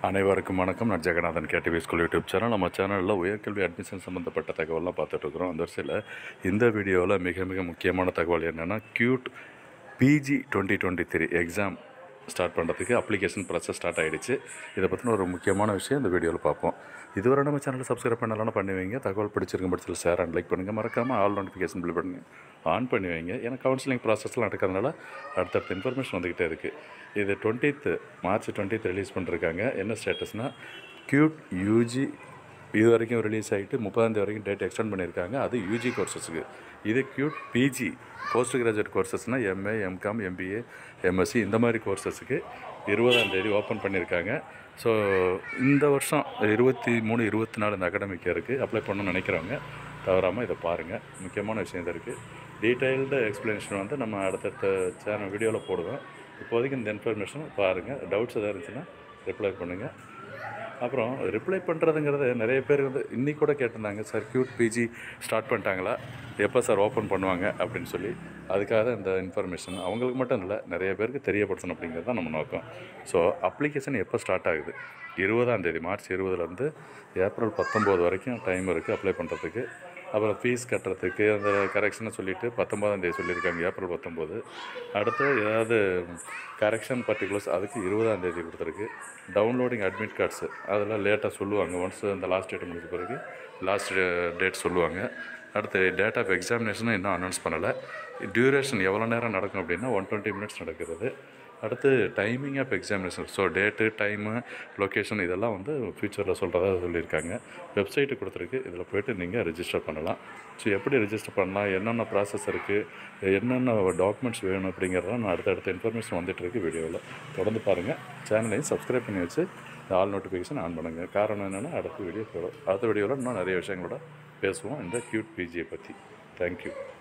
அனைவருக்கும் வணக்கம் நான் Jeganathan KTV school YouTube channel நம்ம சேனலில் உயர்கல்வி அட்மிஷன் சம்மந்தப்பட்ட தகவல்லாம் பார்த்துட்ருக்குறோம் அந்த வரிசையில் இந்த வீடியோவில் மிக மிக முக்கியமான தகவல் என்னென்னா CUET PG twenty twenty three exam start பண்ணுறதுக்கு அப்ளிகேஷன் ப்ராசஸ் ஸ்டார்ட் ஆகிடுச்சு இதை பற்றின ஒரு முக்கியமான விஷயம் இந்த வீடியோவில் பார்ப்போம் இதுவரை நம்ம சேனலை சப்ஸ்கிரைப் பண்ணலாம் பண்ணி வைங்க தகவல் பிடிச்சிருக்கும் பட்சத்தில் ஷேர் அண்ட் லைக் பண்ணுங்கள் மறக்காமல் ஆல் நோட்டிஃபிகேஷன் பில் பண்ணி ஆன் பண்ணி வைங்க ஏன்னா கவுன்சிலிங் ப்ராசஸ்லாம் நடக்கிறதுனால அடுத்தடுத்த இன்ஃபர்மேஷன் வந்துக்கிட்டே இருக்குது இது டுவெண்ட்டீத் மார்ச் டுவெண்ட்டீத் ரிலீஸ் பண்ணிருக்காங்க என்ன ஸ்டேட்டஸ்னால் க்யூட் யூஜி இது வரைக்கும் ரிலீஸ் ஆகிட்டு முப்பதாந்தேதி வரைக்கும் டேட் எக்ஸ்டெண்ட் பண்ணியிருக்காங்க அது யூஜி கோர்சஸுக்கு இது க்யூட் பிஜி போஸ்ட் கிராஜுவேட் கோர்சஸ்னால் எம்ஏ எம்காம் எம்பிஏ எம்எஸ்சி இந்த மாதிரி கோர்சஸுக்கு இருபதாம் தேதி ஓப்பன் பண்ணியிருக்காங்க ஸோ இந்த வருஷம் இருபத்தி மூணு இருபத்தி நாலு இந்த அகாடமிக் இருக்குது அப்ளை பண்ணணும்னு நினைக்கிறவங்க தவறாமல் இதை பாருங்கள் முக்கியமான விஷயம் இது இருக்குது டீட்டெயில்டு எக்ஸ்ப்ளனேஷன் வந்து நம்ம அடுத்தடுத்த சேனல் வீடியோவில் போடுவேன் இப்போதைக்கு இந்த இன்ஃபர்மேஷன் பாருங்கள் டவுட்ஸ் எதாவது இருந்துச்சுன்னா ரிப்ளை பண்ணுங்கள் அப்புறம் ரிப்ளை பண்ணுறதுங்கிறது நிறைய பேர் வந்து இன்னைக்கு கூட கேட்டிருந்தாங்க சார் க்யூட் பிஜி ஸ்டார்ட் பண்ணிட்டாங்களா எப்போ சார் ஓப்பன் பண்ணுவாங்க அப்படின்னு சொல்லி அதுக்காக தான் இந்த இன்ஃபர்மேஷன் அவங்களுக்கு மட்டும் இல்லை நிறைய பேருக்கு தெரியப்படுத்தணும் அப்படிங்கிறது தான் நம்ம நோக்கம் ஸோ அப்ளிகேஷன் எப்போ ஸ்டார்ட் ஆகுது இருபதாம் தேதி மார்ச் இருபதுலேருந்து ஏப்ரல் பத்தொம்போது வரைக்கும் டைம் இருக்குது அப்ளை பண்ணுறதுக்கு அப்புறம் ஃபீஸ் கட்டுறதுக்கு அந்த கரெக்ஷனை சொல்லிவிட்டு பத்தொம்போதாம் தேதி சொல்லியிருக்காங்க ஏப்ரல் பத்தொம்போது அடுத்து ஏதாவது கரெக்ஷன் பர்டிகுலர்ஸ் அதுக்கு இருபதாம் தேதி கொடுத்துருக்கு டவுன்லோடிங் அட்மிட் கார்ட்ஸு அதெல்லாம் லேட்டாக சொல்லுவாங்க ஒன்ஸ் அந்த லாஸ்ட் டேட் முடிஞ்ச பிறகு லாஸ்ட் டேட் சொல்லுவாங்க அடுத்து டேட் ஆஃப் எக்ஸாமினேஷனும் இன்னும் அனௌன்ஸ் பண்ணலை டியூரேஷன் எவ்வளோ நேரம் நடக்கும் அப்படின்னா ஒன் டுவெண்ட்டி மினிட்ஸ் நடக்கிறது அடுத்து timing of examination so date time location இதெல்லாம் வந்து ஃப்யூச்சரில் சொல்கிறதா சொல்லியிருக்காங்க வெப்சைட்டு கொடுத்துருக்கு இதில் போய்ட்டு நீங்கள் ரெஜிஸ்டர் பண்ணலாம் ஸோ எப்படி ரெஜிஸ்டர் பண்ணலாம் என்னென்ன ப்ராசஸ் இருக்குது என்னென்ன டாக்குமெண்ட்ஸ் வேணும் அப்படிங்கிறதெல்லாம் நான் அடுத்தடுத்த இன்ஃபர்மேஷன் வந்துட்டுருக்கு வீடியோவில் தொடர்ந்து பாருங்கள் சேனலையும் சப்ஸ்கிரைப் பண்ணி வச்சு ஆல் நோட்டிஃபிகேஷன் ஆன் பண்ணுங்கள் காரணம் என்னென்னா அடுத்த வீடியோ போடும் அடுத்த வீடியோவில் இன்னும் நிறைய விஷயங்களோட பேசுவோம் இந்த க்யூட் பிஜியை பற்றி தேங்க்யூ